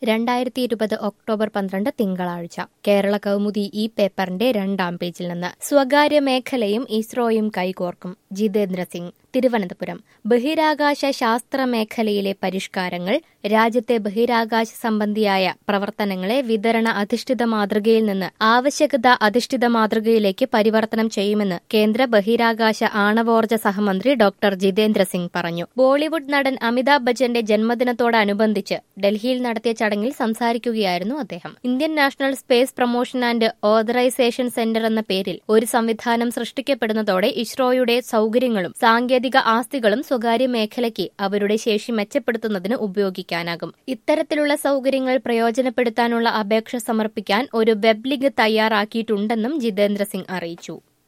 രണ്ടായിരത്തി ഇരുപത് ഒക്ടോബർ പന്ത്രണ്ട് തിങ്കളാഴ്ച കേരള കൗമുദി ഈ പേപ്പറിന്റെ രണ്ടാം പേജിൽ നിന്ന് സ്വകാര്യ മേഖലയും ഇസ്രോയും കൈകോർക്കും ജിതേന്ദ്ര സിംഗ് തിരുവനന്തപുരം ബഹിരാകാശ ശാസ്ത്ര മേഖലയിലെ പരിഷ്കാരങ്ങൾ രാജ്യത്തെ ബഹിരാകാശ സംബന്ധിയായ പ്രവർത്തനങ്ങളെ വിതരണ അധിഷ്ഠിത മാതൃകയിൽ നിന്ന് ആവശ്യകത അധിഷ്ഠിത മാതൃകയിലേക്ക് പരിവർത്തനം ചെയ്യുമെന്ന് കേന്ദ്ര ബഹിരാകാശ ആണവോർജ സഹമന്ത്രി ഡോക്ടർ ജിതേന്ദ്ര സിംഗ് പറഞ്ഞു ബോളിവുഡ് നടൻ അമിതാഭ് ബച്ചന്റെ ജന്മദിനത്തോടനുബന്ധിച്ച് ഡൽഹിയിൽ നടത്തിയ ചടങ്ങിൽ സംസാരിക്കുകയായിരുന്നു അദ്ദേഹം Indian national space promotion and authorisation centre എന്ന പേരിൽ ഒരു സംവിധാനം സൃഷ്ടിക്കപ്പെടുന്നതോടെ ഇസ്രോയുടെ സൌകര്യങ്ങളും സാങ്കേതിക ആസ്തികളും സ്വകാര്യ മേഖലയ്ക്ക് അവരുടെ ശേഷി മെച്ചപ്പെടുത്തുന്നതിന് ഉപയോഗിക്കാനാകും ഇത്തരത്തിലുള്ള സൌകര്യങ്ങൾ പ്രയോജനപ്പെടുത്താനുള്ള അപേക്ഷ സമർപ്പിക്കാൻ ഒരു വെബ് ലിങ്ക് തയ്യാറാക്കിയിട്ടുണ്ടെന്നും ജിതേന്ദ്ര സിംഗ് അറിയിച്ചു